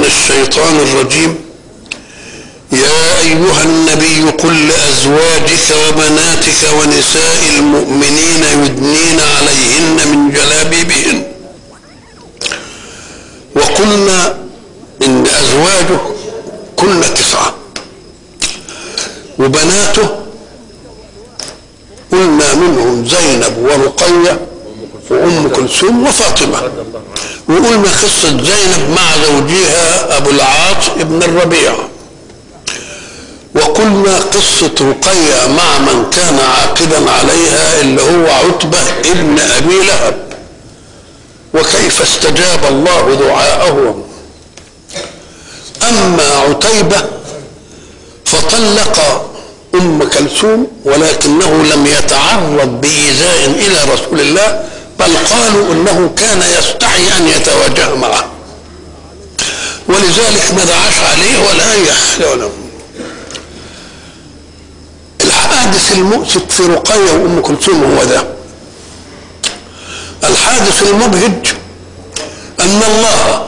من الشيطان الرجيم يا أيها النبي قل لأزواجك وبناتك ونساء المؤمنين يدنين عليهن من جلابيبهن وقلنا إن أزواجه كن تسعة وبناته قلنا منهم زينب ورقية وأم كلثوم وفاطمة وقلنا قصة زينب مع زوجها أبو العاص ابن الربيع وقلنا قصة رقية مع من كان عاقدا عليها اللي هو عتبة ابن أبي لهب وكيف استجاب الله دعاءه أما عتيبة فطلق أم كلثوم ولكنه لم يتعرض بإيذاء إلى رسول الله بل قالوا انه كان يستحي ان يتواجه معه ولذلك ما دعاش عليه ولا اي حاجه ولا الحادث المؤسف في رقيه وام كلثوم هو ده الحادث المبهج ان الله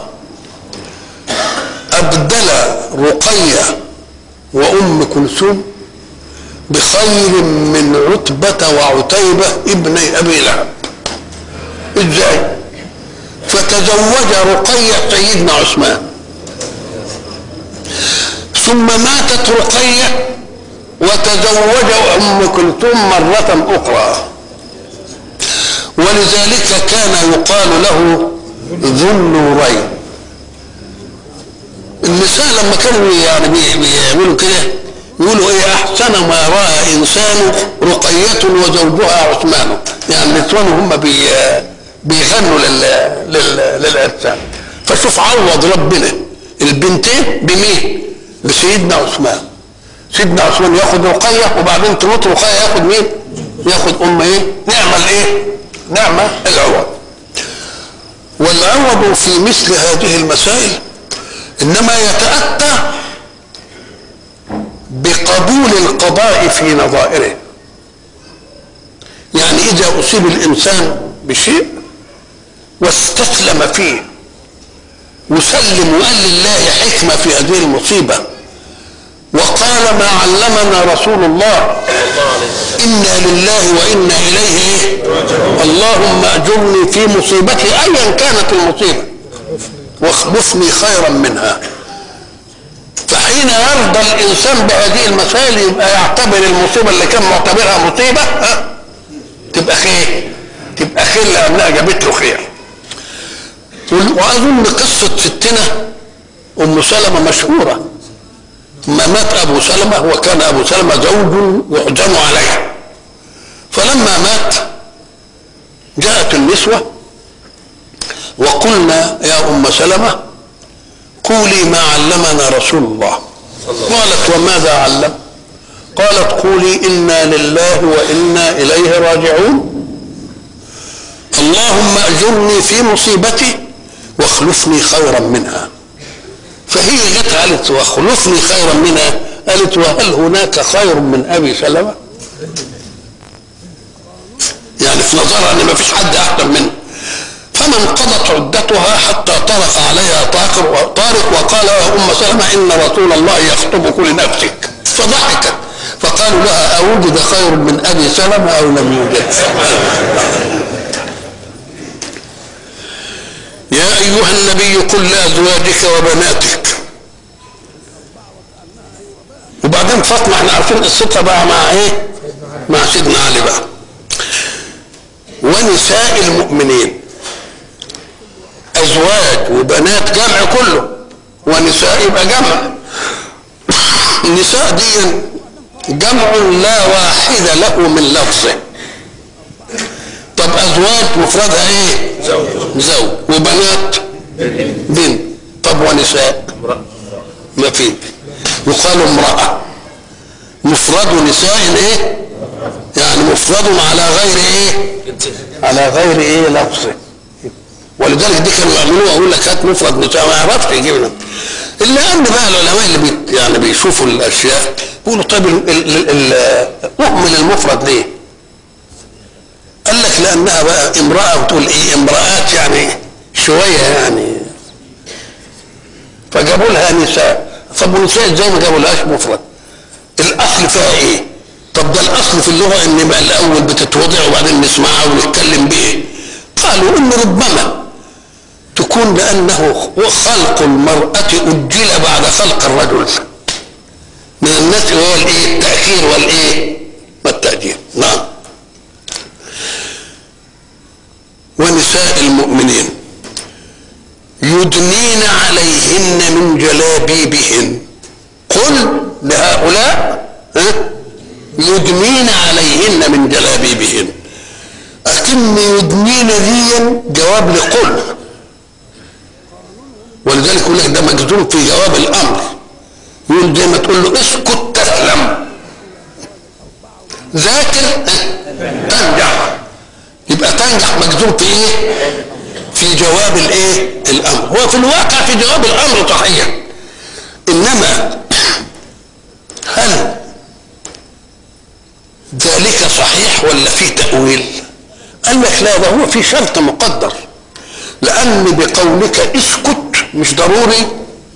ابدل رقيه وام كلثوم بخير من عتبه وعتيبه ابني ابي لهب ازاي فتزوج رقية سيدنا عثمان ثم ماتت رقية وتزوج أم كلثوم مرة أخرى ولذلك كان يقال له ذو النورين النساء لما كانوا يعني بيعملوا كده يقولوا ايه احسن ما راى انسان رقية وزوجها عثمان يعني النسوان هم بي بيغنوا لل... لل... للإرسال فشوف عوض ربنا البنتين بمين بسيدنا عثمان سيدنا عثمان ياخد رقية وبعدين تموت رقية ياخد مين ياخد أم إيه نعمة الإيه نعمة العوض والعوض في مثل هذه المسائل إنما يتأتى بقبول القضاء في نظائره يعني إذا أصيب الإنسان بشيء واستسلم فيه وسلم وقال لله حكمة في هذه المصيبة وقال ما علمنا رسول الله إنا لله وإنا إليه اللهم أجرني في مصيبتي أيا كانت المصيبة واخلفني خيرا منها فحين يرضى الإنسان بهذه المسائل يبقى يعتبر المصيبة اللي كان معتبرها مصيبة ها تبقى خير تبقى خير لأنها جابت له خير واظن قصه ستنا ام سلمه مشهوره ما مات ابو سلمه وكان ابو سلمه زوج يحجم عليه فلما مات جاءت النسوه وقلنا يا ام سلمه قولي ما علمنا رسول الله قالت وماذا علم قالت قولي انا لله وانا اليه راجعون اللهم اجرني في مصيبتي واخلفني خيرا منها فهي جت قالت واخلفني خيرا منها قالت وهل هناك خير من ابي سلمه يعني في نظرها ان ما فيش حد احسن منه فما انقضت عدتها حتى طرق عليها طارق طارق وقال يا ام سلمه ان رسول الله يخطبك لنفسك فضحكت فقالوا لها اوجد خير من ابي سلمه او لم يوجد يا أيها النبي قل لأزواجك وبناتك وبعدين فاطمة احنا عارفين قصتها بقى مع ايه؟ مع سيدنا علي بقى ونساء المؤمنين أزواج وبنات جمع كله ونساء يبقى جمع النساء دي جمع لا واحد له من لفظه طب ازواج مفردها ايه زوج زوج وبنات بنت طب ونساء ما في يقال امرأة مفرد نساء ايه يعني مفرد على غير ايه على غير ايه لفظه ولذلك دي كانوا يعملوها يقول لك هات مفرد نساء ما يعرفش يجيب لك الا ان بقى العلماء اللي بيت يعني بيشوفوا الاشياء يقولوا طيب ال- ال- ال- اهمل المفرد ليه؟ قال لك لانها بقى امراه وتقول ايه امراه يعني شويه يعني فجابوا لها نساء طب ونساء ازاي ما جابوا لهاش مفرد الاصل فيها ايه طب ده الاصل في اللغه ان بقى الاول بتتوضع وبعدين نسمعها ونتكلم بيه قالوا ان ربما تكون لانه خلق المراه اجل بعد خلق الرجل من الناس هو الايه التاخير والايه والتاجيل نعم ونساء المؤمنين يدنين عليهن من جلابيبهن قل لهؤلاء ها يدنين عليهن من جلابيبهن أكن يدنين دي جواب لقل ولذلك يقول لك ده مجزوم في جواب الأمر يقول زي ما تقول له اسكت تسلم ذاكر تنجح يبقى تنجح مجزوم في ايه؟ في جواب الايه؟ الامر هو في الواقع في جواب الامر صحيح انما هل ذلك صحيح ولا في تأويل قال لك لا ده هو في شرط مقدر لأن بقولك اسكت مش ضروري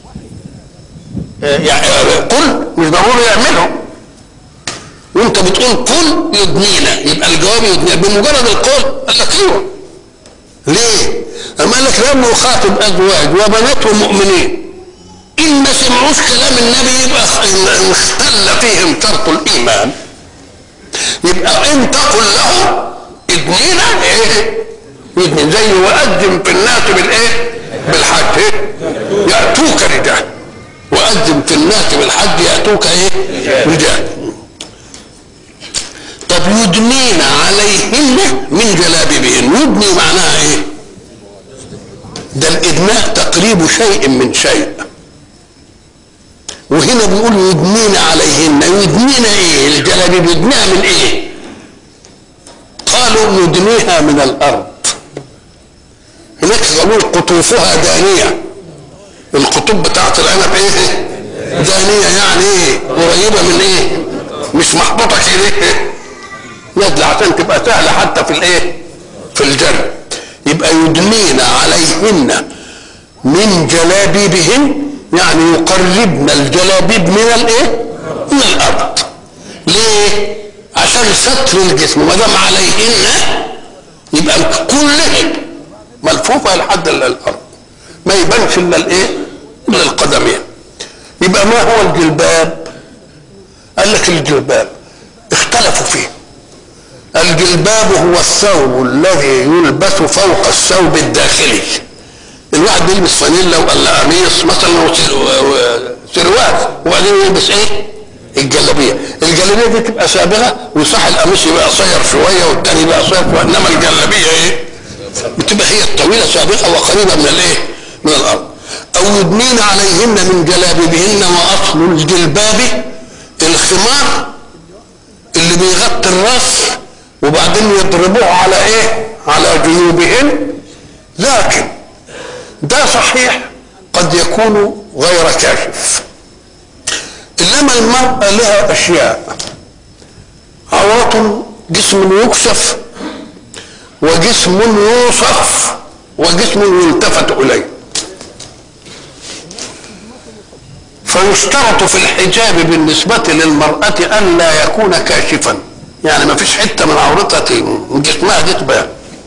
يعني قل مش ضروري يعمله وانت بتقول قل يدنينا يبقى الجواب يدنينا بمجرد القول قال لك ايوه ليه؟ أما قال لك لما يخاطب أزواج وبنات ومؤمنين إن ما سمعوش كلام النبي يبقى اختل فيهم شرط الإيمان يبقى ان تقل له ادنينا ايه يدني زي وأذن في الناس بالايه بالحج إيه؟ يأتوك رجال وأذن في الناس بالحج يأتوك ايه رجال طب يدنين عليهن من جلابيبهن يدني معناها ايه ده الادناء تقريب شيء من شيء وهنا بيقول يدنين عليهن يدنين ايه الجلابيب يدنيها من ايه قالوا يدنيها من الارض هناك قالوا قطوفها دانية القطوب بتاعت العنب ايه دانية يعني ايه قريبة من ايه مش محبوطة كده نازلة عشان تبقى سهلة حتى في الايه في الجر يبقى يدنين عليهن من جلابيبهن يعني يقربن الجلابيب من الايه من الارض ليه عشان ستر الجسم ما دام عليهن يبقى كلهم ملفوفه لحد الارض ما يبانش الا الايه الا القدمين يبقى ما هو الجلباب قال لك الجلباب اختلفوا فيه الجلباب هو الثوب الذي يلبس فوق الثوب الداخلي الواحد بيلبس فانيلا ولا قميص مثلا وسروال وبعدين يلبس ايه؟ الجلابيه، الجلابيه دي تبقى سابغه وصح القميص يبقى قصير شويه والتاني يبقى قصير شويه انما الجلابيه ايه؟ بتبقى هي الطويله سابقه وقريبه من الايه؟ من الارض. او يدنين عليهن من جلابيبهن واصل الجلباب الخمار اللي بيغطي الراس وبعدين يضربوه على ايه؟ على جيوبهن لكن ده صحيح قد يكون غير كاشف انما المرأة لها اشياء عورة جسم يكشف وجسم يوصف وجسم يلتفت اليه فيشترط في الحجاب بالنسبة للمرأة أن لا يكون كاشفا يعني ما فيش حتة من عورتها من جسمها دي تبان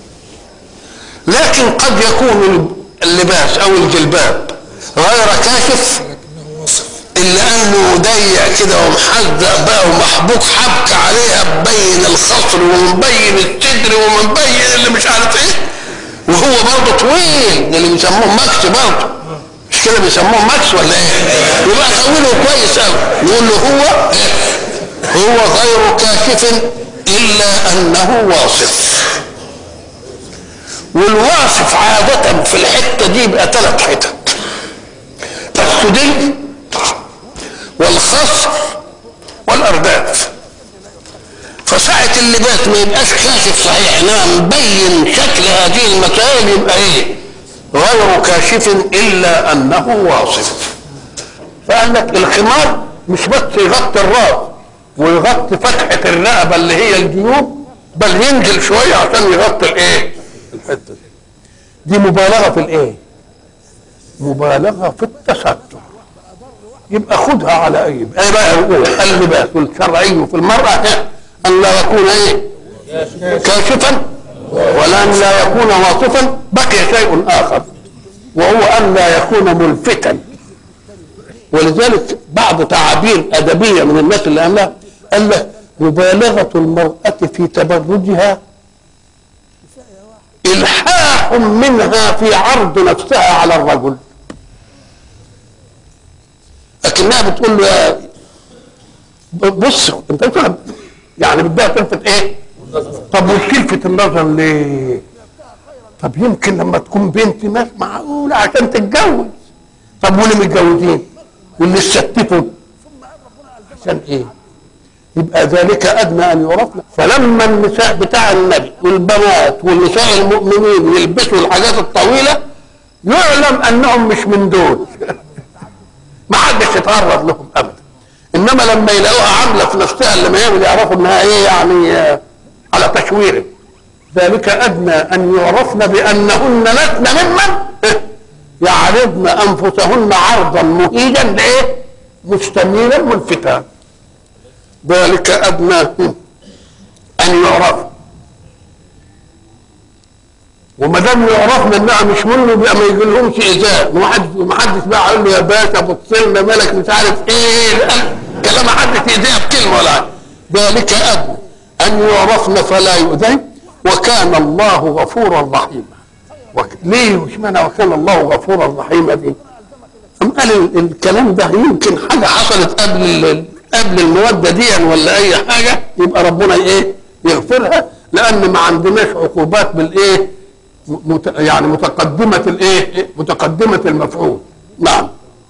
لكن قد يكون اللباس او الجلباب غير كاشف الا انه ضيق كده ومحزق بقى ومحبوك حبك عليها مبين الخصر ومبين الصدر ومبين اللي مش عارف ايه وهو برضه طويل اللي بيسموه ماكس برضه مش كده بيسموه ماكس ولا ايه؟ يبقى طويله كويس قوي يقول له هو إيه؟ هو غير كاشف الا انه واصف والواصف عادة في الحتة دي يبقى ثلاث حتت السدي والخصر والأرداف فساعة اللباس ما يبقاش كاشف صحيح انما مبين شكل هذه المسائل يبقى ايه؟ غير كاشف الا انه واصف. فقال لك الخمار مش بس يغطي الراس ويغطي فتحة الرقبة اللي هي الجيوب بل ينزل شوية عشان يغطي الايه؟ الحته دي دي مبالغه في الايه مبالغه في التستر يبقى خدها على اي اي بقى يقول اللباس الشرعي في المراه ان لا يكون ايه كاشفا ولا ان لا يكون واصفا بقي شيء اخر وهو ان لا يكون ملفتا ولذلك بعض تعابير ادبيه من الناس اللي قالها قال لك مبالغه المراه في تبرجها الحاح منها في عرض نفسها على الرجل لكنها بتقول له يا بص انت فاهم يعني بدها تلفت ايه طب وتلفت النظر ليه طب يمكن لما تكون بنت مش معقوله عشان تتجوز طب واللي متجوزين واللي ستفوا عشان ايه يبقى ذلك ادنى ان يعرفنا فلما النساء بتاع النبي والبنات والنساء المؤمنين يلبسوا الحاجات الطويله يعلم انهم مش من دول ما حدش يتعرض لهم ابدا انما لما يلاقوها عامله في نفسها اللي ما يعمل يعرفوا انها ايه يعني آه، على تشوير ذلك ادنى ان يعرفن بانهن لسن ممن يعرضن انفسهن عرضا مهيجا لايه؟ مستميلا ملفتا ذلك ادنى ان يعرف وما دام يعرفنا انها مش منه يبقى ما يجي لهمش ايذاء ما حدش ما حدش بقى يقول له يا باشا بص لنا مالك مش عارف ايه كلام ما حدش يأذيها بكلمه ولا حاجة. ذلك ادنى ان يعرفن فلا يؤذين وكان الله غفورا رحيما وك... ليه وش معنى وكان الله غفورا رحيما دي؟ أم قال ال- الكلام ده يمكن حاجه حصلت قبل ال- قبل الموده دي ولا اي حاجه يبقى ربنا ايه يغفرها لان ما عندناش عقوبات بالايه مت... يعني متقدمه الايه متقدمه المفعول نعم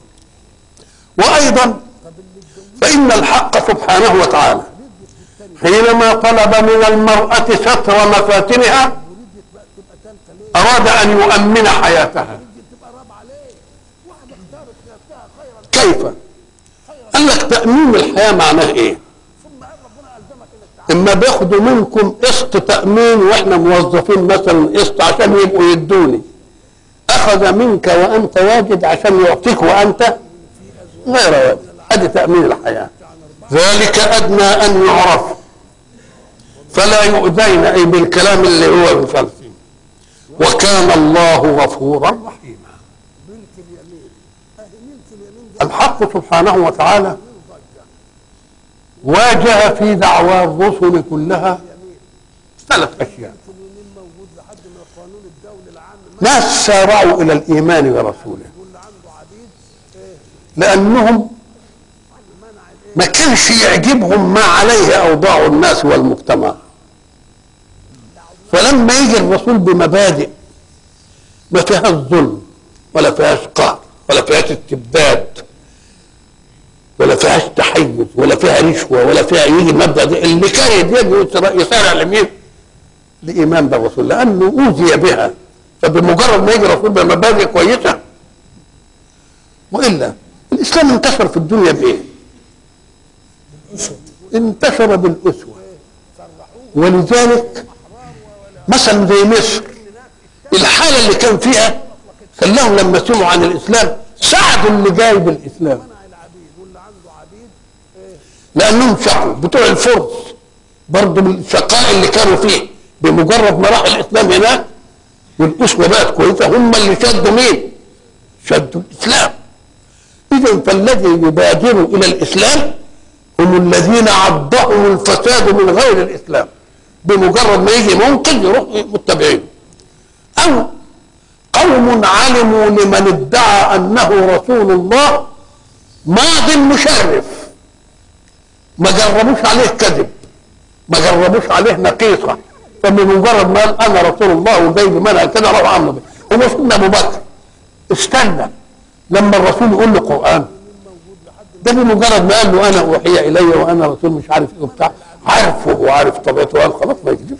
وايضا فان الحق سبحانه وتعالى حينما طلب من المراه ستر مفاتنها اراد ان يؤمن حياتها كيف قال لك تامين الحياه معناه ايه اما بياخدوا منكم قسط تامين واحنا موظفين مثلا قسط عشان يبقوا يدوني اخذ منك وانت واجد عشان يعطيك وانت غير واجد ادي تامين الحياه ذلك ادنى ان يعرف فلا يؤذين اي بالكلام اللي هو بفلسفه وكان الله غفورا رحيما الحق سبحانه وتعالى واجه في دعوى الرسل كلها ثلاث اشياء ناس سارعوا الى الايمان برسوله لانهم ما كانش يعجبهم ما عليه اوضاع الناس والمجتمع فلما يجي الرسول بمبادئ ما فيهاش ظلم ولا فيهاش قهر ولا فيهاش استبداد ولا فيهاش تحيز ولا فيها رشوه ولا فيها يجي المبدا ده اللي كان يدين يسارع لمين؟ لايمان بالرسول لانه اوذي بها فبمجرد ما يجي الرسول بمبادئ كويسه والا الاسلام انتشر في الدنيا بايه؟ انتشر بالاسوه ولذلك مثلا زي مصر الحاله اللي كان فيها خلاهم لما سمعوا عن الاسلام ساعدوا اللي جاي بالاسلام لانهم شقوا بتوع الفرس برضه بالشقاء اللي كانوا فيه بمجرد ما راح الاسلام هناك والاسوه بقت كويسه هم اللي شدوا مين؟ شدوا الاسلام اذا فالذي يبادر الى الاسلام هم الذين عضهم الفساد من غير الاسلام بمجرد ما يجي منقذ يروح متبعين او قوم علموا لمن ادعى انه رسول الله ماض مشرف ما جربوش عليه كذب ما جربوش عليه نقيصه فبمجرد ما قال انا رسول الله وجاي بمنهج كده راحوا عملوا بيه ومش ابو بكر استنى لما الرسول يقول له قران ده بمجرد ما قال له انا اوحي الي وانا رسول مش عارف ايه وبتاع عارفه وعارف طبيعته قال خلاص ما يكذبش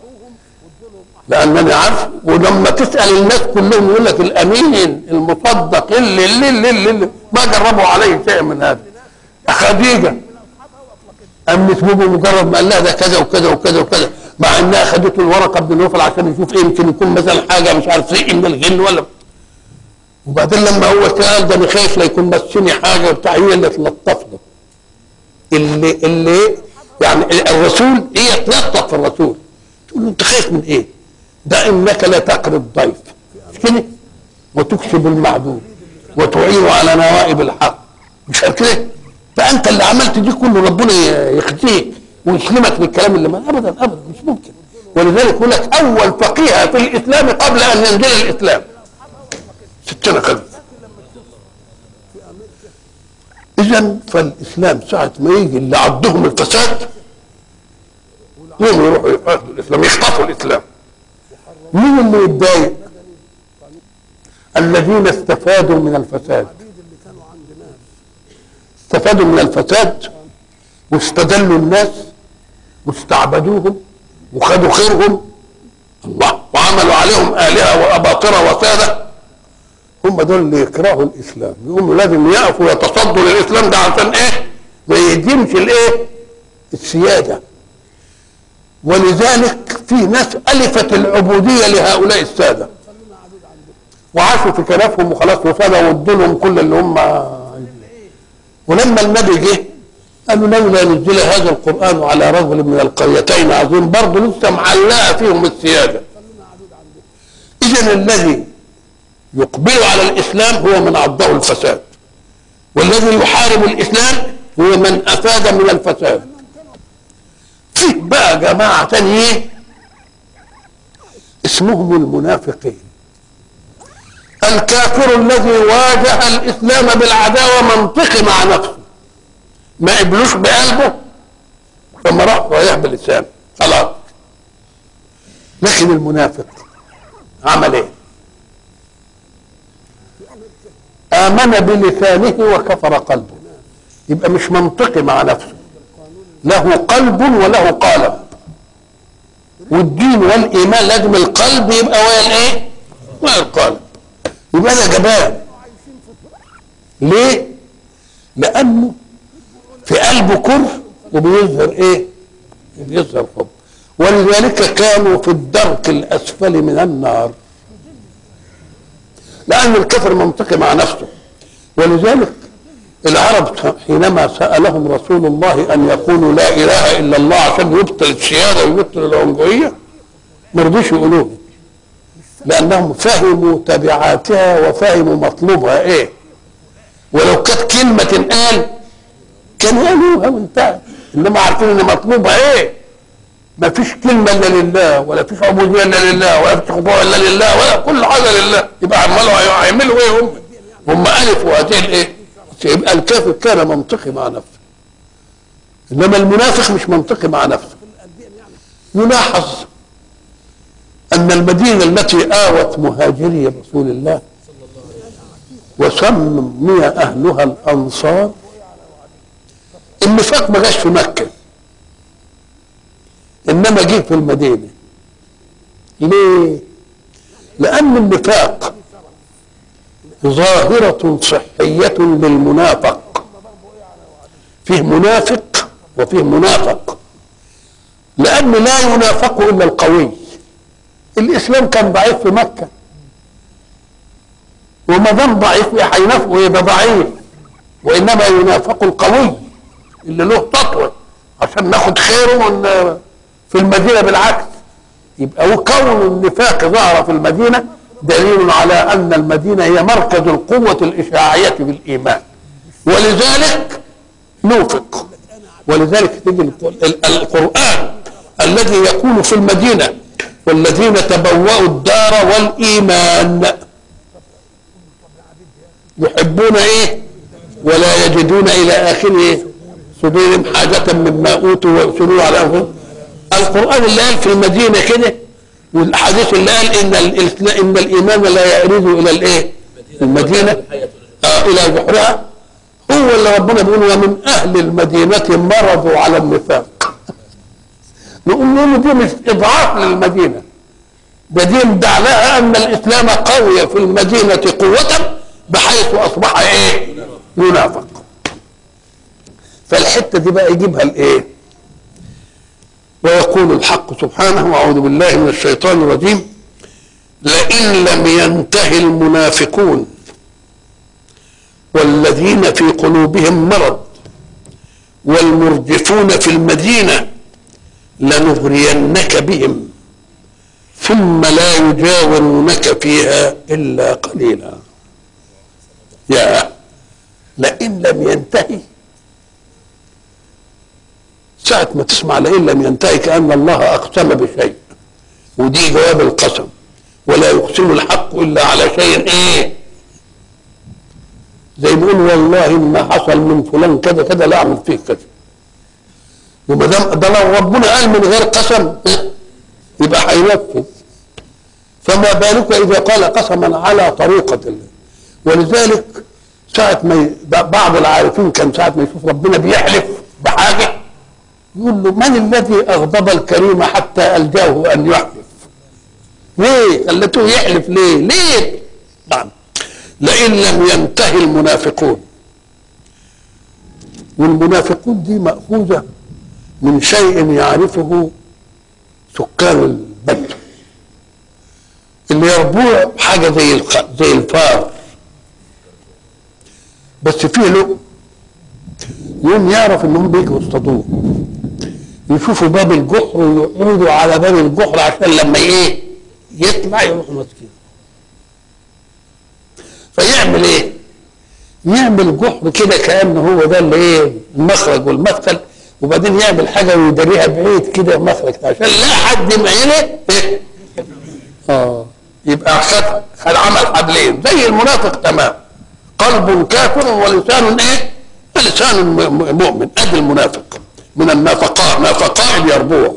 لانني عارف ولما تسال الناس كلهم يقول لك الامين المصدق اللي اللي اللي, اللي, اللي ما جربوا عليه شيء من هذا خديجه امنت به بمجرد ما قال لها ده كذا وكذا وكذا وكذا مع انها خدته الورقه بن نوفل عشان يشوف ايه يمكن يكون مثلا حاجه مش عارف ايه من الجن ولا وبعدين لما هو قال ده انا خايف لا يكون مسني حاجه وبتاع هي اللي تلطف له اللي اللي يعني الرسول هي تلطف في الرسول تقول له انت خايف من ايه؟ ده انك لا تقري الضيف مش كده؟ وتكسب المعدوم وتعين على نوائب الحق مش كده؟ فانت اللي عملت دي كله ربنا يخزيك ويسلمك للكلام اللي ما ابدا ابدا مش ممكن ولذلك يقول لك اول فقيه في الاسلام قبل ان ينزل الاسلام ستنا خلف اذا فالاسلام ساعه ما يجي اللي عضهم الفساد يوم يروحوا ياخذوا الاسلام يخطفوا الاسلام مين اللي يتضايق الذين استفادوا من الفساد استفادوا من الفساد واستدلوا الناس واستعبدوهم وخدوا خيرهم الله وعملوا عليهم آلهة وأباطرة وسادة هم دول اللي يكرهوا الإسلام يقوموا لازم يقفوا يتصدوا للإسلام ده عشان إيه؟ ما يهدمش الإيه؟ السيادة ولذلك في ناس ألفت العبودية لهؤلاء السادة وعاشوا في كنفهم وخلاص وسادة وادوا لهم كل اللي هم ولما النبي جه قالوا لولا نزل هذا القرآن على رجل من القريتين عظيم برضه لسه معلقة فيهم السيادة إذا الذي يقبل على الإسلام هو من عضه الفساد والذي يحارب الإسلام هو من أفاد من الفساد فيه بقى جماعة تانية اسمهم المنافقين الكافر الذي واجه الإسلام بالعداوة منطقي مع نفسه ما قبلوش بقلبه ثم راح رايح بلسانه خلاص لكن المنافق عمل ايه آمن بلسانه وكفر قلبه يبقى مش منطقي مع نفسه له قلب وله قالب والدين والإيمان لازم القلب يبقى ويا الايه؟ ويا القالب يبقى ده جبان ليه؟ لأنه في قلبه كره وبيظهر ايه؟ بيظهر حب ولذلك كانوا في الدرك الأسفل من النار لأن الكفر منطقي مع نفسه ولذلك العرب حينما سألهم رسول الله أن يقولوا لا إله إلا الله عشان يبطل السيادة ويبطل العنجوية ما رضوش يقولوها لأنهم فهموا تبعاتها وفهموا مطلوبها إيه ولو كانت كلمة تنقال كانوا قالوها وانتهى إنما عارفين إن مطلوبها إيه ما فيش كلمة إلا لله ولا فيش عبودية إلا لله ولا فيش خضوع إلا لله ولا كل حاجة لله يبقى عمالوا هيعملوا إيه هم هم ألفوا هذه الإيه يبقى الكافر كان منطقي مع نفسه إنما المنافق مش منطقي مع نفسه يلاحظ أن المدينة التي آوت مهاجري رسول الله وسمي أهلها الأنصار النفاق ما جاش في مكة إنما جه في المدينة ليه؟ لأن النفاق ظاهرة صحية للمنافق فيه منافق وفيه منافق لأن لا ينافق إلا القوي الإسلام كان ضعيف في مكة وما دام ضعيف هينافقه يبقى ضعيف وإنما ينافق القوي اللي له تطوى عشان ناخد خيره من في المدينة بالعكس يبقى وكون النفاق ظهر في المدينة دليل على أن المدينة هي مركز القوة الإشاعية بالإيمان ولذلك نوفق ولذلك تجي القرآن الذي يقول في المدينة والذين تبوأوا الدار والإيمان يحبون إيه ولا يجدون إلى آخره صدورهم حاجة مما أوتوا ويؤثرون على أنفسهم القرآن اللي قال في المدينة كده والحديث اللي قال ان ان الايمان لا يعرض الى الايه؟ المدينه آه الى بحرها هو اللي ربنا بيقول ومن اهل المدينه مرضوا على النفاق نقول له دي مش اضعاف للمدينه ده دي لها ان الاسلام قوي في المدينه قوه بحيث اصبح ايه؟ ينافق فالحته دي بقى يجيبها الايه؟ ويقول الحق سبحانه واعوذ بالله من الشيطان الرجيم لئن لم ينتهي المنافقون والذين في قلوبهم مرض والمرجفون في المدينة لنغرينك بهم ثم لا يجاورونك فيها إلا قليلا يا لئن لم ينتهي ساعة ما تسمع لئن لم ينتهي كأن الله أقسم بشيء ودي جواب القسم ولا يقسم الحق إلا على شيء إيه زي ما يقول والله ما حصل من فلان كذا كذا لا أعمل فيه كذا وما دام ده لو ربنا قال من غير قسم يبقى هينفذ فما بالك إذا قال قسما على طريقة الله ولذلك ساعة ما ي- بعض العارفين كان ساعة ما يشوف ربنا بيحلف بحاجة يقول له من الذي أغضب الكريم حتى ألجاه أن يحلف ليه خلته يحلف ليه ليه نعم لئن لم ينتهي المنافقون والمنافقون دي مأخوذة من شيء يعرفه سكان البلد اللي يربوه حاجة زي الخ... زي الفار بس فيه له يوم يعرف انهم بيجوا يصطادوه يشوفوا باب الجحر ويقعدوا على باب الجحر عشان لما ايه يطلع يروحوا ماسكينه فيعمل ايه؟ يعمل جحر كده كانه هو ده اللي ايه المخرج والمدخل وبعدين يعمل حاجه ويداريها بعيد كده مخرج عشان لا حد ما ايه إيه؟ اه يبقى خد خد عمل حبلين زي المنافق تمام قلب كافر ولسان ايه؟ لسان م- م- مؤمن ادي المنافق من النافقاء نافقاء يربوع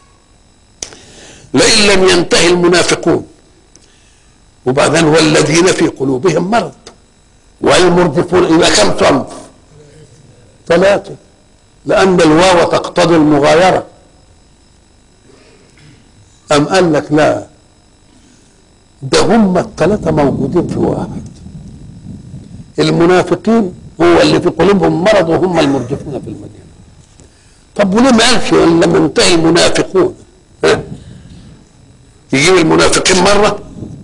لئن لم ينتهي المنافقون وبعدين والذين في قلوبهم مرض والمرجفون يبقى كم صنف؟ ثلاثة لأن الواو تقتضي المغايرة أم قال لك لا ده هم الثلاثة موجودين في واحد المنافقين هو اللي في قلوبهم مرض وهم المرجفون في المدينة طب وليه ما قالش إن لم ينتهي المنافقون ها؟ يجيب المنافقين مرة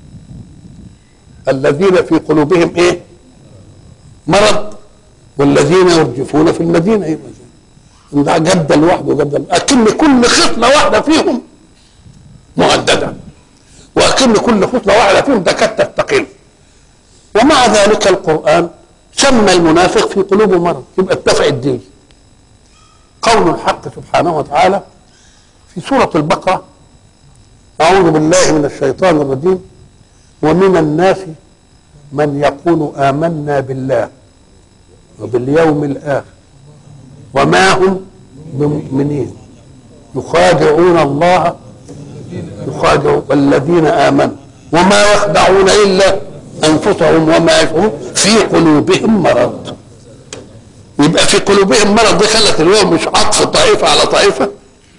الذين في قلوبهم ايه مرض والذين يرجفون في المدينة يبقى ده جد لوحده جد أكن كل خصلة واحدة فيهم مهددة وأكن كل خصلة واحدة فيهم تكاد تستقل ومع ذلك القرآن سمى المنافق في قلوبه مرض يبقى اتفق الدين قول الحق سبحانه وتعالى في سورة البقرة أعوذ بالله من الشيطان الرجيم ومن الناس من يقول آمنا بالله وباليوم الآخر وما هم بمؤمنين يخادعون الله يخادعون والذين آمنوا وما يخدعون إلا أنفسهم وما يشعرون في قلوبهم مرض يبقى في قلوبهم مرض دي خلت اليوم مش عطف طائفة على طائفة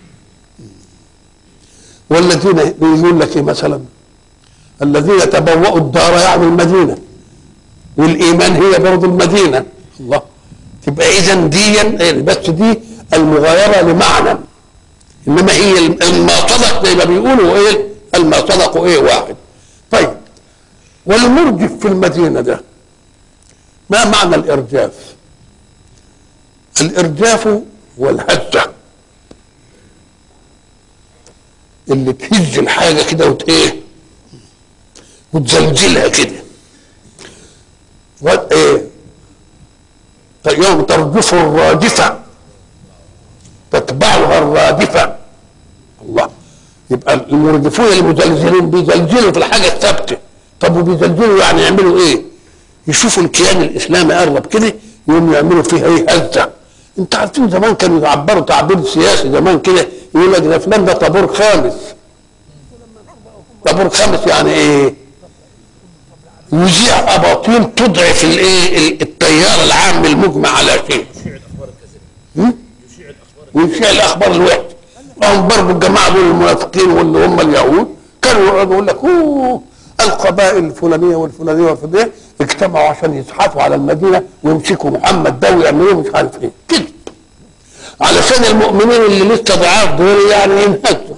والذين يقول لك ايه مثلا الذين تبوأوا الدار يعني المدينة والإيمان هي برضه المدينة الله تبقى إذا ديا بس دي المغايرة لمعنى إنما هي الما صدق زي ما بيقولوا إيه الما صدقوا إيه واحد طيب والمرجف في المدينة ده ما معنى الإرجاف الإرجاف والهزة اللي تهز الحاجة كده وت إيه وتزلزلها كده وت- إيه يوم ترجف الرادفة تتبعها الرادفة الله يبقى المرجفون المزلزلين بيزلزلوا في الحاجة الثابتة طب وبيزلزلوا يعني يعملوا ايه؟ يشوفوا الكيان الاسلامي قرب كده يقوموا يعملوا فيها ايه هزه انت عارفين زمان كانوا يعبروا تعبير سياسي زمان كده يقول لك ده فلان ده طابور خامس طابور خامس يعني ايه؟ يذيع اباطيل تضعف الايه التيار العام المجمع على شيء هم؟ ويشيع الاخبار الوحشه هم برضه الجماعه دول المنافقين واللي هم اليهود كانوا يقعدوا يقول لك اوه القبائل الفلانيه والفلانيه والفلانيه اجتمعوا عشان يزحفوا على المدينه ويمسكوا محمد ده ويعملوا مش عارف ايه كده علشان المؤمنين اللي لسه ضعاف دول يعني ينهزوا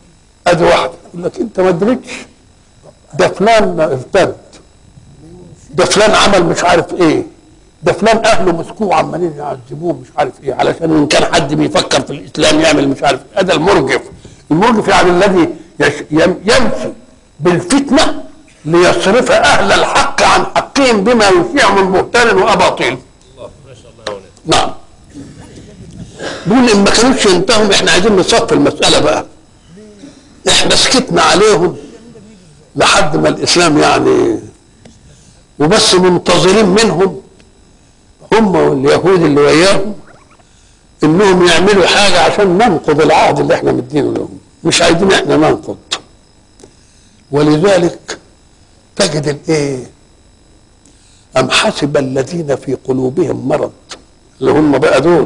ادي واحده يقول لك انت ما ادركش ده فلان ارتد ده فلان عمل مش عارف ايه ده فلان اهله مسكوه عمالين يعذبوه مش عارف ايه علشان ان كان حد بيفكر في الاسلام يعمل مش عارف ايه هذا المرجف المرجف يعني الذي يش- يم- يمشي بالفتنه ليصرف اهل الحق عن حقهم بما يشيع من بهتان واباطيل نعم بيقول ان ما كانوش ينتهوا احنا عايزين نصفي المساله بقى احنا سكتنا عليهم لحد ما الاسلام يعني وبس منتظرين منهم هم واليهود اللي وياهم انهم يعملوا حاجه عشان ننقض العهد اللي احنا مدينه لهم مش عايزين احنا ننقض ولذلك تجد الايه ام حسب الذين في قلوبهم مرض اللي هم بقى دول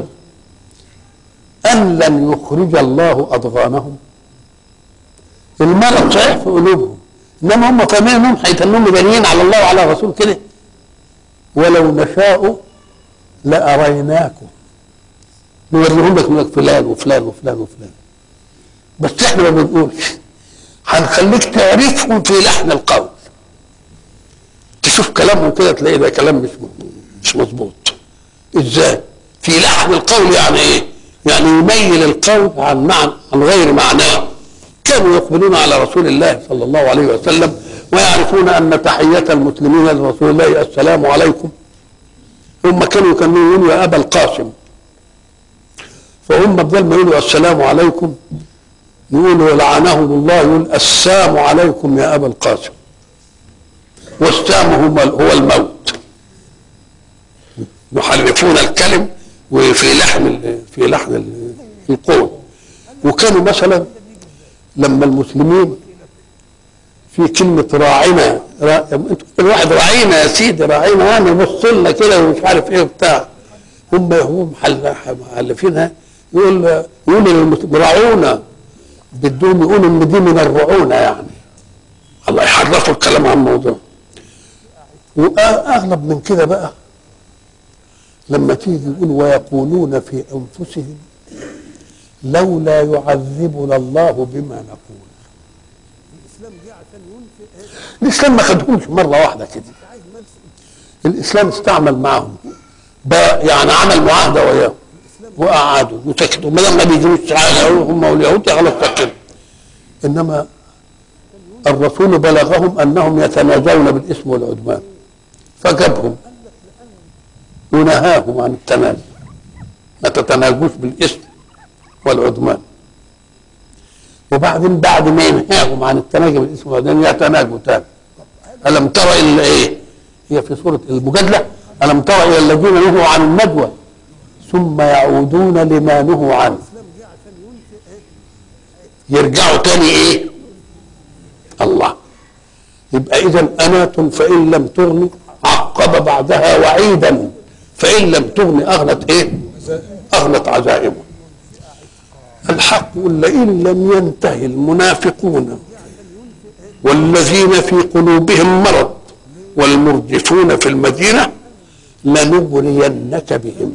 ان لن يخرج الله اضغانهم المرض صحيح في قلوبهم انما هم فاهمين انهم هيتنهم بنيين على الله وعلى الرسول كده ولو نشاء لاريناكم نوريهم لك من فلان وفلان وفلان وفلان بس احنا ما بنقولش هنخليك تعرفهم في لحن القول تشوف كلامهم كده تلاقي ده كلام مش مش مظبوط ازاي في لحن القول يعني ايه يعني يميل القول عن معنى عن غير معناه كانوا يقبلون على رسول الله صلى الله عليه وسلم ويعرفون ان تحيه المسلمين لرسول الله السلام عليكم هم كانوا كانوا يقولوا يا ابا القاسم فهم بدل ما يقولوا السلام عليكم يقولوا لعنهم الله يقول السام عليكم يا ابا القاسم والسام هو هو الموت يحرفون الكلم وفي لحن ال- في لحن ال- القول وكانوا مثلا لما المسلمين في كلمة راعنا را... انتوا الواحد راعينا يا سيدي راعينا يعني بص لنا كده ومش عارف ايه وبتاع هم هم محل- محلفينها يقول يقول للمسلمين راعونا بدهم يقولوا ان دي من الرعونه يعني الله يحرفوا الكلام عن الموضوع واغلب من كده بقى لما تيجي يقول ويقولون في انفسهم لولا يعذبنا الله بما نقول الاسلام ما خدهمش مره واحده كده الاسلام استعمل معهم بقى يعني عمل معاهده وياهم وقعدوا وسكتوا ما دام ما بيجروش تعالى هم واليهود خلاص سكتوا انما الرسول بلغهم انهم يتناجون بالاثم والعدوان فجابهم ونهاهم عن التنازل ما تتناجوش بالاثم والعدوان وبعدين بعد ما ينهاهم عن التناجي بالاثم والعدوان يتناجوا تاني الم تر الى ايه؟ هي في سوره المجادله الم تر الى الذين نهوا عن الندوه ثم يعودون لما نهوا عنه يرجعوا تاني ايه الله يبقى اذا انات فان لم تغني عقب بعدها وعيدا فان لم تغني اغنت ايه اغنت عزائمه الحق لئن لم ينتهي المنافقون والذين في قلوبهم مرض والمرجفون في المدينه لنغرينك بهم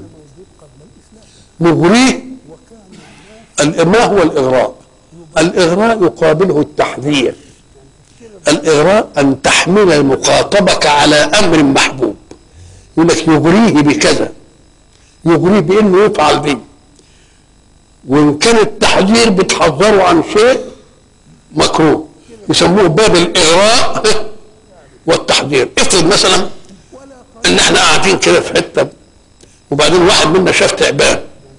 نغريه ال- ما هو الإغراء الإغراء يقابله التحذير الإغراء أن تحمل المخاطبك على أمر محبوب يقول لك يغريه بكذا يغريه بأنه يفعل به وإن كان التحذير بتحذره عن شيء مكروه يسموه باب الإغراء والتحذير افرض مثلا ان احنا قاعدين كده في حته وبعدين واحد منا شاف تعبان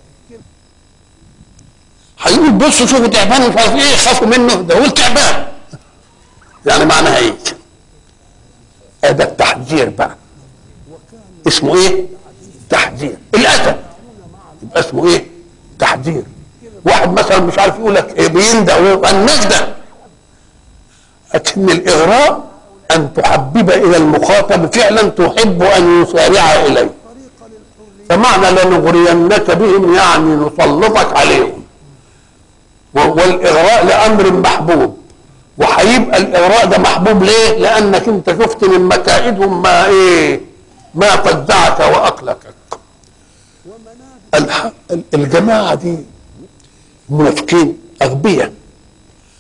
هيقول بصوا شوفوا تعبان مش عارف ايه خافوا منه ده هو التعبان يعني معناها ايه هذا التحذير بقى اسمه ايه تحذير الاسد يبقى اسمه ايه تحذير واحد مثلا مش عارف يقول لك إيه بيندى النجدة لكن الاغراء ان تحبب الى المخاطب فعلا تحب ان يسارع اليه فمعنى لنغرينك بهم يعني نسلطك عليهم والاغراء لامر محبوب وهيبقى الاغراء ده محبوب ليه؟ لانك انت شفت من مكائدهم ما ايه؟ ما فزعك واقلقك. الح... الجماعه دي منافقين اغبياء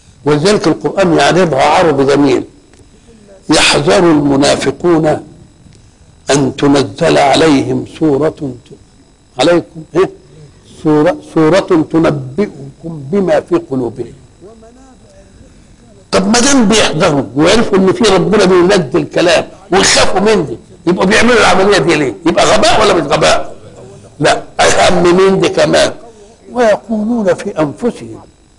ولذلك القران يعرضها عرض جميل يحذر المنافقون أن تنزل عليهم سورة ت- عليكم إيه؟ سورة, سورة تنبئكم بما في قلوبهم طب ما دام بيحذروا ويعرفوا ان في ربنا بينزل كلام ويخافوا من دي يبقوا بيعملوا العمليه دي ليه؟ يبقى غباء ولا مش غباء؟ لا اهم من دي كمان ويقولون في انفسهم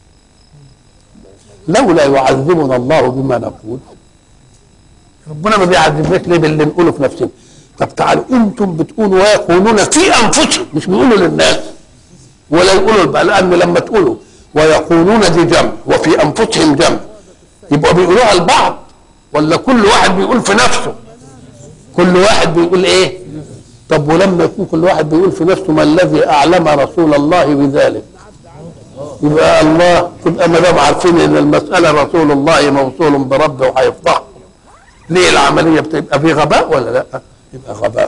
لولا يعذبنا الله بما نقول ربنا ما بيعذبناش ليه باللي نقوله في نفسنا طب تعالوا انتم بتقولوا ويقولون في انفسهم مش بيقولوا للناس ولا يقولوا بقى لان لما تقولوا ويقولون دي جمع وفي انفسهم جمع يبقوا بيقولوها لبعض ولا كل واحد بيقول في نفسه كل واحد بيقول ايه طب ولما يكون كل واحد بيقول في نفسه ما الذي اعلم رسول الله بذلك يبقى الله يبقى ما دام عارفين ان المساله رسول الله موصول بربه وهيفضحه ليه العمليه بتبقى في غباء ولا لا؟ يبقى غباء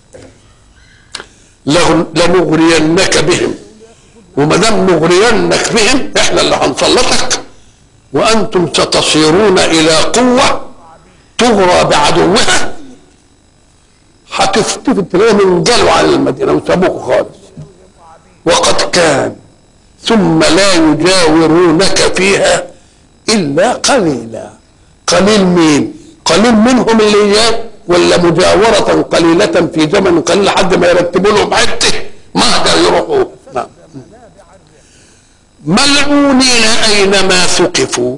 لهم- لنغرينك بهم وما دام نغرينك بهم احنا اللي هنسلطك وانتم ستصيرون الى قوه تغرى بعدوها هتفتفت تلاقيهم انجلوا عن المدينه وسابوكوا خالص وقد كان ثم لا يجاورونك فيها الا قليلا قليل مين قليل منهم اللي جاء ولا مجاورة قليلة في زمن قليل لحد ما يرتبوا لهم حته مهجر يروحوا نعم ملعونين اينما ثقفوا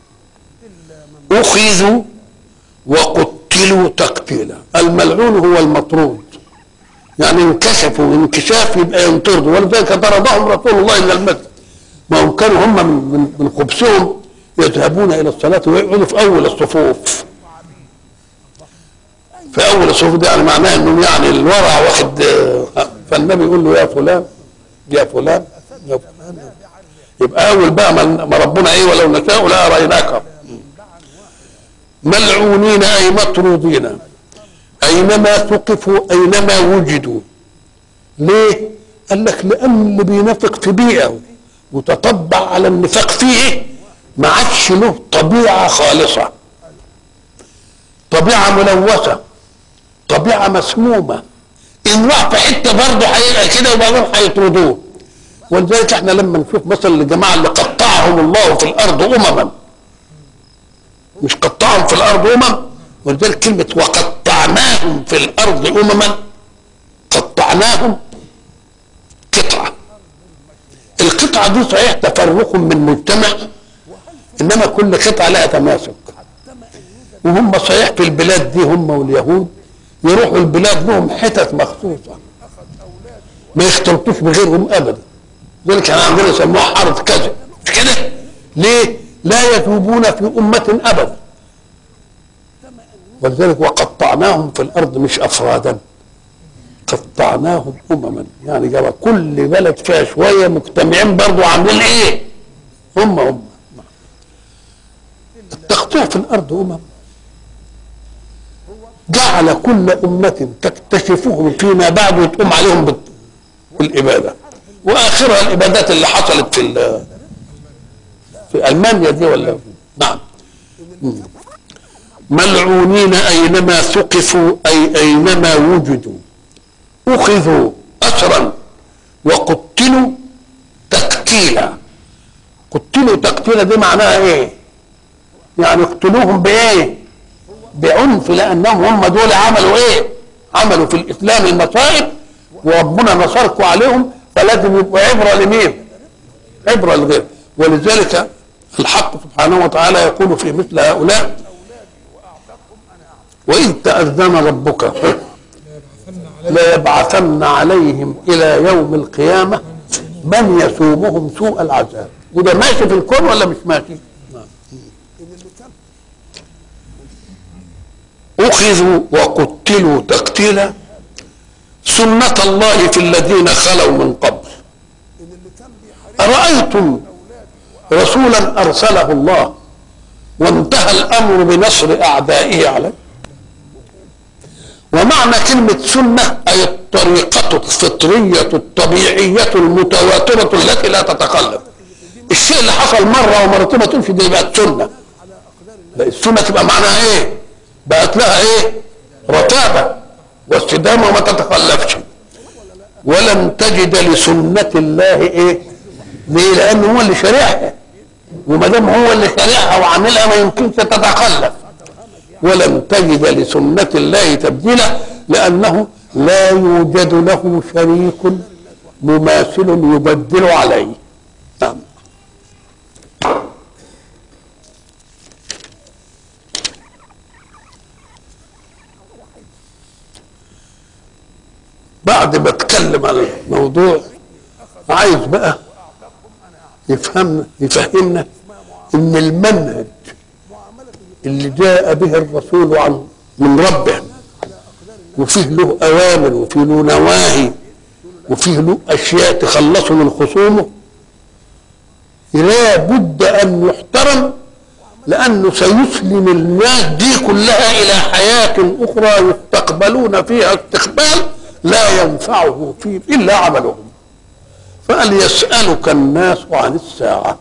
اخذوا وقتلوا تقتيلا الملعون هو المطرود يعني انكشفوا انكشاف يبقى ينطردوا ولذلك طردهم رسول الله الى المسجد ما هم كانوا هم من, من, من خبثهم يذهبون الى الصلاه ويقعدوا في اول الصفوف في اول الصفوف ده يعني معناه انهم يعني الورع واخد آه، فالنبي يقول له يا فلان يا فلان يا فلان يبقى اول بقى ما ما ربنا ايه ولو نشاء لاريناك ملعونين اي مطرودين اينما ثقفوا اينما وجدوا ليه قال لك لان اللي بينافق في بيئه وتطبع على النفاق فيه ما عادش له طبيعه خالصه طبيعه ملوثه طبيعه مسمومه ان راح في حته برضه هيبقى كده وبعدين هيطردوه ولذلك احنا لما نشوف مثلا الجماعه اللي قطعهم الله في الارض امما مش قطعهم في الارض امم ولذلك كلمه وقطعناهم في الارض امما قطعناهم قطعه القطعه دي صحيح تفرق من مجتمع انما كل قطعه لها تماسك وهم صحيح في البلاد دي هم واليهود يروحوا البلاد لهم حتت مخصوصه ما يختلطوش بغيرهم ابدا ذلك احنا عندنا يسموها حاره كذا مش كده ليه لا يتوبون في امه ابدا ولذلك وقطعناهم في الارض مش افرادا قطعناهم امما يعني جاب كل بلد فيها شويه مجتمعين برضو عاملين ايه هم هم التقطيع في الارض امم جعل كل امه تكتشفهم فيما بعد وتقوم عليهم بال- بالاباده واخرها الابادات اللي حصلت في ال- في المانيا دي ولا نعم مم. ملعونين اينما ثقفوا اي اينما وجدوا اخذوا اسرا وقتلوا تقتيلا قتلوا تقتيلا دي معناها ايه يعني اقتلوهم بايه بعنف لانهم هم دول عملوا ايه عملوا في الاسلام المصائب وربنا نصركم عليهم فلازم يبقوا عبره لمين عبره لغير ولذلك الحق سبحانه وتعالى يقول في مثل هؤلاء وإذ تأذن ربك ليبعثن عليهم إلى يوم القيامة من يسومهم سوء العذاب وده ماشي في الكون ولا مش ماشي أخذوا وقتلوا تقتيلا سنة الله في الذين خلوا من قبل أرأيتم رسولا أرسله الله وانتهى الأمر بنصر أعدائه عليه ومعنى كلمة سنة أي الطريقة الفطرية الطبيعية المتواترة التي لا تتقلب الشيء اللي حصل مرة ومرتين ما تمشي دي بقت سنة لا السنة تبقى معناها ايه بقت لها ايه رتابة واستدامه وما تتخلفش ولن تجد لسنه الله ايه ليه لانه هو اللي شارعها وما دام هو اللي شارعها وعاملها ما يمكنش تتخلف ولن تجد لسنه الله تبديلا لانه لا يوجد له شريك مماثل يبدل عليه نعم بعد ما اتكلم عن الموضوع عايز بقى يفهمنا يفهمنا ان المنهج اللي جاء به الرسول عن من ربه وفيه له اوامر وفيه له نواهي وفيه له اشياء تخلصه من خصومه لا بد ان يحترم لانه سيسلم الناس دي كلها الى حياه اخرى يستقبلون فيها استقبال لا ينفعه فيه الا عملهم فقال يسالك الناس عن الساعه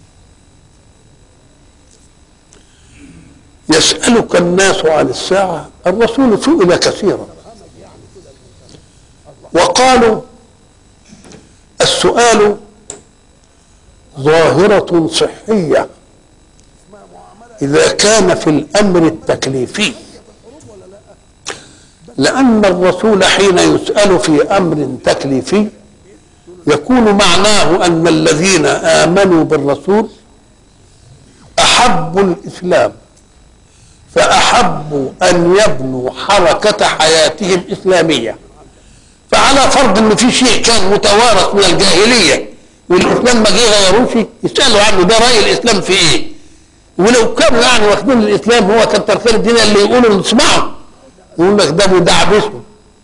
يسالك الناس عن الساعه الرسول سئل كثيرا وقالوا السؤال ظاهره صحيه اذا كان في الامر التكليفي لأن الرسول حين يسأل في أمر تكليفي يكون معناه أن الذين آمنوا بالرسول أحبوا الإسلام فأحبوا أن يبنوا حركة حياتهم إسلامية فعلى فرض أن في شيء كان متوارث من الجاهلية والإسلام ما جه غيروش يسألوا عنه ده رأي الإسلام في إيه ولو كانوا يعني واخدين الإسلام هو كتر خير الدين اللي يقولوا نسمعه يقول لك ده مدعبسه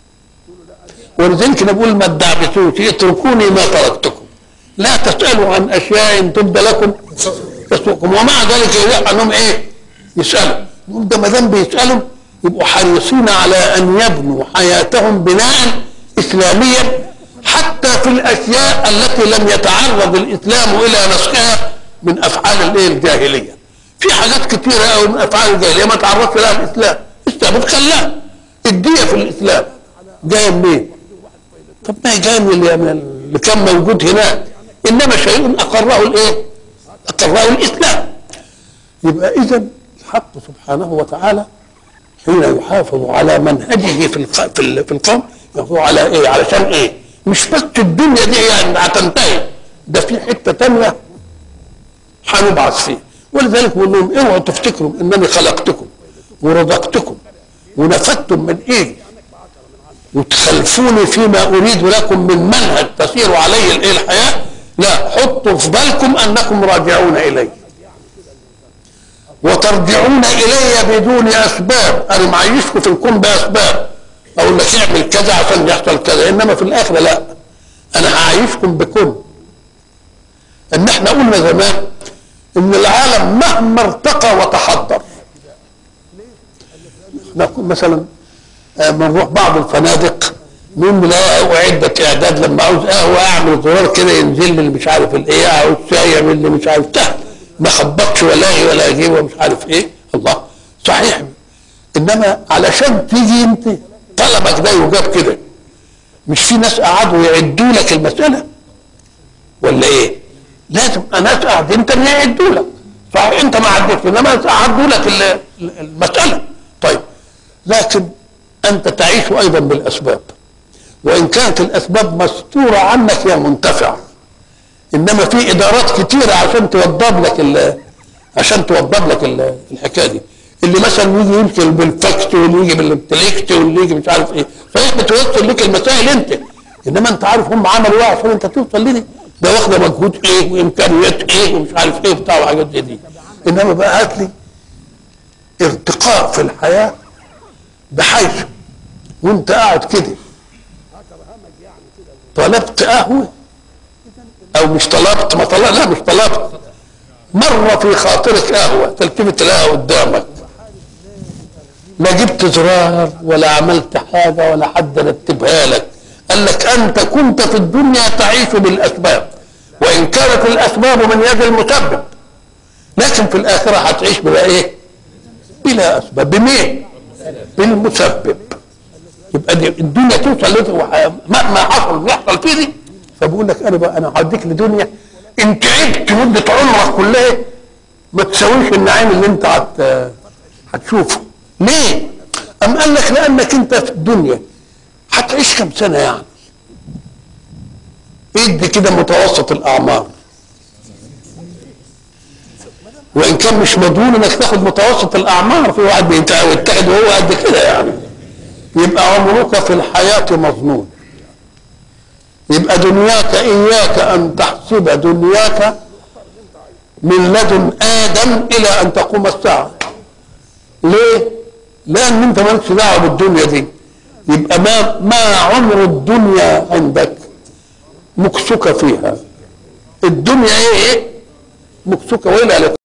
ولذلك نقول ما تدعبسوش اتركوني ما تركتكم لا تسألوا عن أشياء تبدى لكم تسوقكم ومع ذلك يروح عنهم إيه يسألوا يقول ده ما دام بيسألوا يبقوا حريصين على أن يبنوا حياتهم بناء إسلاميا حتى في الأشياء التي لم يتعرض الإسلام إلى نسخها من أفعال الإيه الجاهلية في حاجات كثيرة أوي من أفعال الجاهلية ما تعرضش لها الإسلام الثابت خلاها الدية في الإسلام جاية منين؟ طب ما هي جاية من اللي, اللي كان موجود هناك إنما شيء أقره الإيه؟ أقره الإسلام يبقى إذا الحق سبحانه وتعالى حين يحافظ على منهجه في الق... في, ال... في القوم يحافظ على إيه؟ علشان إيه؟ مش بس الدنيا دي يعني هتنتهي ده في حتة تانية هنبعث فيه ولذلك بقول لهم اوعوا تفتكروا انني خلقتكم ورزقتكم ونفدتم من ايدي وتخلفوني فيما اريد لكم من منهج تسير عليه الايه الحياه لا حطوا في بالكم انكم راجعون الي وترجعون الي بدون اسباب انا معيشكم في الكون باسباب اقول لك اعمل كذا عشان يحصل كذا انما في الاخره لا انا هعيشكم بكل ان احنا قلنا زمان ان العالم مهما ارتقى وتحضر نقول مثلا بنروح بعض الفنادق نقول لا اعدت اعداد لما عاوز قهوه اعمل زرار كده ينزل لي مش عارف الايه عاوز شاي يعمل لي مش عارف تحت ما خبطش ولا ولا اجيب ومش عارف ايه الله صحيح انما علشان تيجي انت طلبك ده يجاب كده مش في ناس قعدوا يعدوا لك المساله ولا ايه؟ لازم ناس قاعدين تاني يعدوا لك صحيح انت ما عدتش انما عدوا لك المساله طيب لكن انت تعيش ايضا بالاسباب وان كانت الاسباب مستوره عنك يا منتفع انما في ادارات كتيره عشان توضب لك عشان توضب لك الحكايه دي اللي مثلا يجي يمكن بالفاكس واللي يجي بالانتليكت واللي يجي مش عارف ايه فهي بتوصل لك المسائل انت انما انت عارف هم عملوا ايه عشان انت توصل لدي ده واخده مجهود ايه وامكانيات ايه ومش عارف ايه وبتاع وحاجات زي دي انما بقى هات لي ارتقاء في الحياه بحيث وانت قاعد كده طلبت قهوه او مش طلبت ما طلبت لا مش طلبت مره في خاطرك قهوه تلتفت تلاقيها قدامك لا جبت زرار ولا عملت حاجه ولا حد رتبها لك قال لك انت كنت في الدنيا تعيش بالاسباب وان كانت الاسباب من يد المسبب لكن في الاخره هتعيش بلا ايه؟ بلا اسباب بمين؟ بالمسبب يبقى دي الدنيا توصل لت- وح- مهما حصل يحصل فيه دي فبقول لك انا بقى انا هديك لدنيا ان تعبت مده عمرك كلها ما تساويش النعيم اللي انت هت هتشوفه ليه؟ أم قال لك لانك انت في الدنيا هتعيش كم سنه يعني ادي كده متوسط الاعمار وان كان مش مضمون انك تاخد متوسط الاعمار في واحد بيتاخد وهو قد كده يعني يبقى عمرك في الحياه مظنون يبقى دنياك اياك ان تحسب دنياك من لدن ادم الى ان تقوم الساعه ليه لان انت مالكش دعوه بالدنيا دي يبقى ما ما عمر الدنيا عندك مكسوك فيها الدنيا ايه مكسوكه والى